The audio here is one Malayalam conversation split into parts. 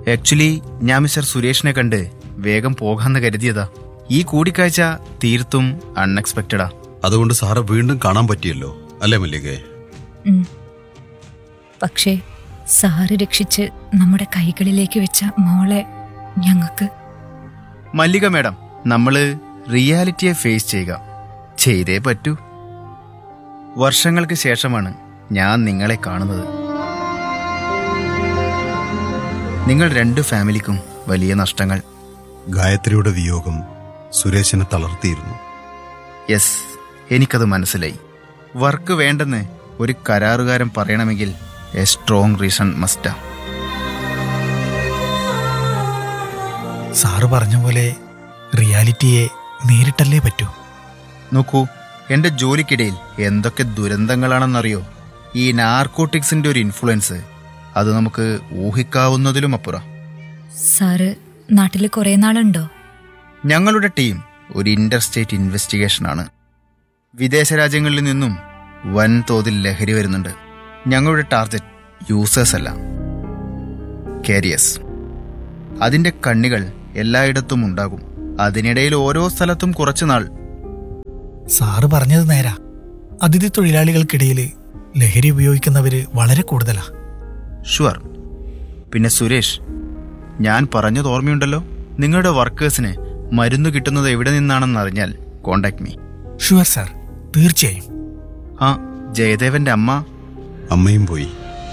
ആക്ച്വലി ഞാൻ മിസ്റ്റർ സുരേഷിനെ കണ്ട് വേഗം പോകാന്ന് കരുതിയതാ ഈ കൂടിക്കാഴ്ച തീർത്തും അൺഎക്സ്പെക്റ്റഡാ അതുകൊണ്ട് സാറെ വീണ്ടും കാണാൻ പറ്റിയല്ലോ അല്ലേ മല്ലികേ ഉം. പക്ഷേ സാറ് രക്ഷിച്ച് നമ്മുടെ കൈകളിലേക്ക് വെച്ച മോളെ ഞങ്ങൾക്ക് മല്ലിക മാഡം നമ്മള് റിയാലിറ്റിയെ ഫേസ് ചെയ്യുക ചെയ്തേ പറ്റൂ വർഷങ്ങൾക്ക് ശേഷമാണ് ഞാൻ നിങ്ങളെ കാണുന്നത് നിങ്ങൾ രണ്ട് ഫാമിലിക്കും വലിയ നഷ്ടങ്ങൾ ഗായത്രിയുടെ വിയോഗം സുരേഷിനെ തളർത്തിയിരുന്നു യെസ് എനിക്കത് മനസ്സിലായി വർക്ക് വേണ്ടെന്ന് ഒരു കരാറുകാരൻ പറയണമെങ്കിൽ എ സ്ട്രോങ് റീസൺ മസ്റ്റാ സാറ് പറഞ്ഞ പോലെ റിയാലിറ്റിയെ നേരിട്ടല്ലേ പറ്റൂ നോക്കൂ എന്റെ ജോലിക്കിടയിൽ എന്തൊക്കെ ദുരന്തങ്ങളാണെന്നറിയോ ഈ നാർക്കോട്ടിക്സിന്റെ ഒരു ഇൻഫ്ലുവൻസ് അത് നമുക്ക് ഊഹിക്കാവുന്നതിലും അപ്പുറം സാറ് നാട്ടിൽ കുറേ നാളുണ്ടോ ഞങ്ങളുടെ ടീം ഒരു ഇന്റർ സ്റ്റേറ്റ് ഇൻവെസ്റ്റിഗേഷൻ ആണ് വിദേശ രാജ്യങ്ങളിൽ നിന്നും വൻതോതിൽ ലഹരി വരുന്നുണ്ട് ഞങ്ങളുടെ ടാർഗറ്റ് യൂസേഴ്സ് അല്ല കാരിയേഴ്സ് അതിന്റെ കണ്ണികൾ എല്ലായിടത്തും ഉണ്ടാകും അതിനിടയിൽ ഓരോ സ്ഥലത്തും കുറച്ചുനാൾ സാറ് പറഞ്ഞത് നേരാ അതിഥി തൊഴിലാളികൾക്കിടയിൽ ലഹരി ഉപയോഗിക്കുന്നവര് വളരെ കൂടുതലാ ഷുവർ പിന്നെ സുരേഷ് ഞാൻ പറഞ്ഞത് ഓർമ്മയുണ്ടല്ലോ നിങ്ങളുടെ വർക്കേഴ്സിന് മരുന്ന് കിട്ടുന്നത് എവിടെ നിന്നാണെന്ന് അറിഞ്ഞാൽ കോണ്ടാക്ട് മീ ഷുവർ സാർ തീർച്ചയായും ആ ജയദേവന്റെ അമ്മ അമ്മയും പോയി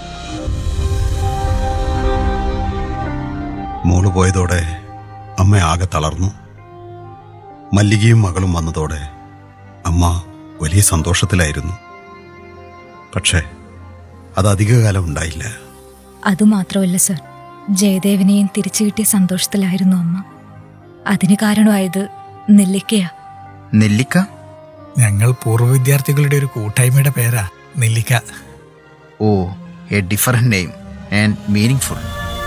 മോള് പോയതോടെ അമ്മ ആകെ തളർന്നു മല്ലികയും മകളും വന്നതോടെ അമ്മ വലിയ സന്തോഷത്തിലായിരുന്നു പക്ഷേ അത് അധികകാലം ഉണ്ടായില്ല അതുമാത്രമല്ല സർ ജയദേവിനെയും തിരിച്ചു കിട്ടിയ സന്തോഷത്തിലായിരുന്നു അമ്മ അതിന് കാരണമായത് നെല്ലിക്കയാ നെല്ലിക്ക ഞങ്ങൾ പൂർവ്വ വിദ്യാർത്ഥികളുടെ ഒരു കൂട്ടായ്മയുടെ പേരാ നെല്ലിക്ക oh a different name and meaningful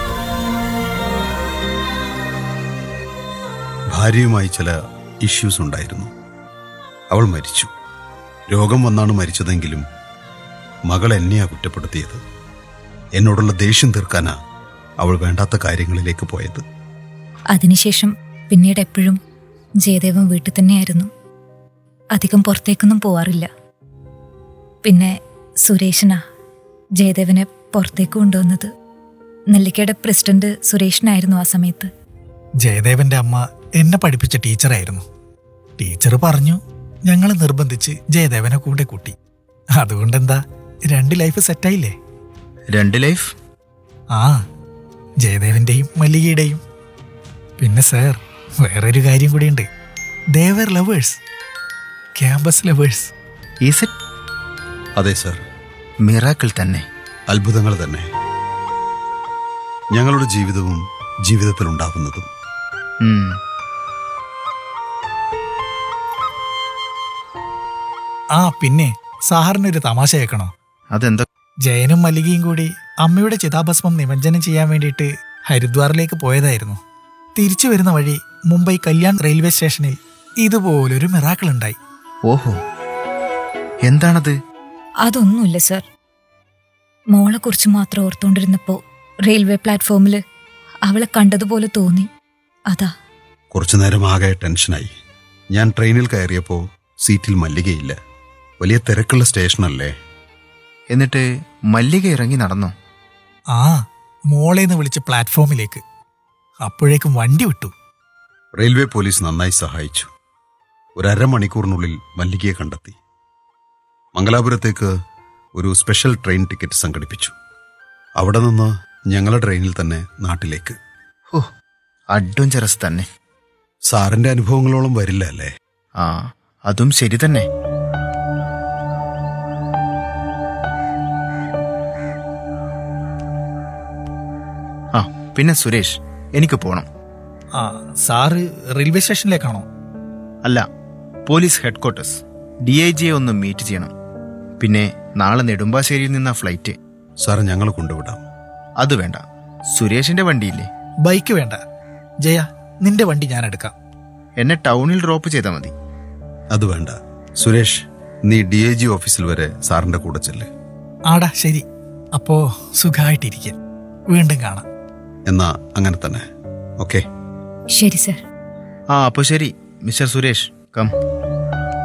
ഭാര്യയുമായി ചില ഇഷ്യൂസ് ഉണ്ടായിരുന്നു അവൾ മരിച്ചു രോഗം വന്നാണ് മരിച്ചതെങ്കിലും മകൾ എന്നെയാ കുറ്റപ്പെടുത്തിയത് എന്നോടുള്ള ദേഷ്യം തീർക്കാനാ അവൾ വേണ്ടാത്ത കാര്യങ്ങളിലേക്ക് പോയത് അതിനുശേഷം പിന്നീട് എപ്പോഴും ജയദേവൻ വീട്ടിൽ തന്നെയായിരുന്നു അധികം പുറത്തേക്കൊന്നും പോവാറില്ല പിന്നെ സുരേഷനാ ജയദേവനെ പുറത്തേക്ക് കൊണ്ടുവന്നത് നെല്ലിക്കയുടെ പ്രസിഡന്റ് സുരേഷനായിരുന്നു ആ സമയത്ത് ജയദേവന്റെ അമ്മ എന്നെ പഠിപ്പിച്ച ടീച്ചറായിരുന്നു ടീച്ചർ പറഞ്ഞു ഞങ്ങളെ നിർബന്ധിച്ച് ജയദേവനെ കൂടെ കൂട്ടി അതുകൊണ്ടെന്താ രണ്ട് ലൈഫ് സെറ്റായില്ലേ രണ്ട് ലൈഫ് ആ ജയദേവന്റെയും മല്ലികയുടെയും പിന്നെ സാർ വേറൊരു കാര്യം കൂടിയുണ്ട് Devar lovers campus lovers is it അതെ സർ മിറാക്കിൾ തന്നെ അത്ഭുതങ്ങൾ തന്നെ ഞങ്ങളുടെ ജീവിതവും ജീവിതത്തിൽ ഉണ്ടാവുന്നതും ഉം. ആ പിന്നെ സാറിനൊരു തമാശ കേൾക്കണോ അതെന്താ ജയനും മല്ലികയും കൂടി അമ്മയുടെ ചിതാഭസ്മം നിമജ്ജനം ചെയ്യാൻ വേണ്ടിയിട്ട് ഹരിദ്വാറിലേക്ക് പോയതായിരുന്നു തിരിച്ചു വരുന്ന വഴി മുംബൈ കല്യാൺ റെയിൽവേ സ്റ്റേഷനിൽ ഇതുപോലൊരു മിറാക്കിൾ ഉണ്ടായി ഓഹോ എന്താണത് അതൊന്നുമില്ല സർ മോളെക്കുറിച്ച് മാത്രം ഓർത്തുകൊണ്ടിരുന്നപ്പോൾ റെയിൽവേ പ്ലാറ്റ്ഫോമിൽ അവളെ കണ്ടതുപോലെ തോന്നി അതാ കുറച്ചു നേരം ആകെ ടെൻഷനായി ഞാൻ ട്രെയിനിൽ കയറിയപ്പോൾ സീറ്റിൽ മല്ലികയില്ല വലിയ തിരക്കുള്ള സ്റ്റേഷനല്ലേ എന്നിട്ട് മല്ലിക ഇറങ്ങി നടന്നോ ആ മോളേന്ന് വിളിച്ച് പ്ലാറ്റ്ഫോമിലേക്ക് അപ്പോഴേക്കും വണ്ടി വിട്ടു റെയിൽവേ പോലീസ് നന്നായി സഹായിച്ചു ഒരു അരമണിക്കൂറിനുള്ളിൽ മല്ലികയെ കണ്ടെത്തി മംഗലാപുരത്തേക്ക് ഒരു സ്പെഷ്യൽ ട്രെയിൻ ടിക്കറ്റ് സംഘടിപ്പിച്ചു അവിടെ നിന്ന് ഞങ്ങളുടെ ട്രെയിനിൽ തന്നെ നാട്ടിലേക്ക് ഓ അഡ്വഞ്ചറസ് തന്നെ സാറിന്റെ അനുഭവങ്ങളോളം വരില്ല അല്ലേ ആ അതും ശരി തന്നെ ആ പിന്നെ സുരേഷ് എനിക്ക് പോണം ആ സാറ് റെയിൽവേ സ്റ്റേഷനിലേക്കാണോ അല്ല പോലീസ് ഹെഡ്ക്വാർട്ടേഴ്സ് ഡി ഐ ജിയെ ഒന്ന് മീറ്റ് ചെയ്യണം പിന്നെ നാളെ നെടുമ്പാശ്ശേരിയിൽ നിന്നാ ഫ്ലൈറ്റ് സാർ ഞങ്ങൾ കൊണ്ടുവിടാം അത് വേണ്ട സുരേഷിന്റെ വണ്ടിയില്ലേ ബൈക്ക് വേണ്ട ജയ നിന്റെ വണ്ടി ഞാൻ എടുക്കാം എന്നെ ടൗണിൽ ഡ്രോപ്പ് ചെയ്താൽ മതി അത് വേണ്ട സുരേഷ് നീ ഡി ഐ ജി ഓഫീസിൽ വരെ സാറിന്റെ കൂടെ ചെല്ല് ആടാ ശരി അപ്പോ സുഖമായിട്ടിരിക്കുക വീണ്ടും കാണാം എന്നാ അങ്ങനെ തന്നെ ഓക്കെ ശരി സർ ആ അപ്പോൾ ശരി മിസ്റ്റർ സുരേഷ് കം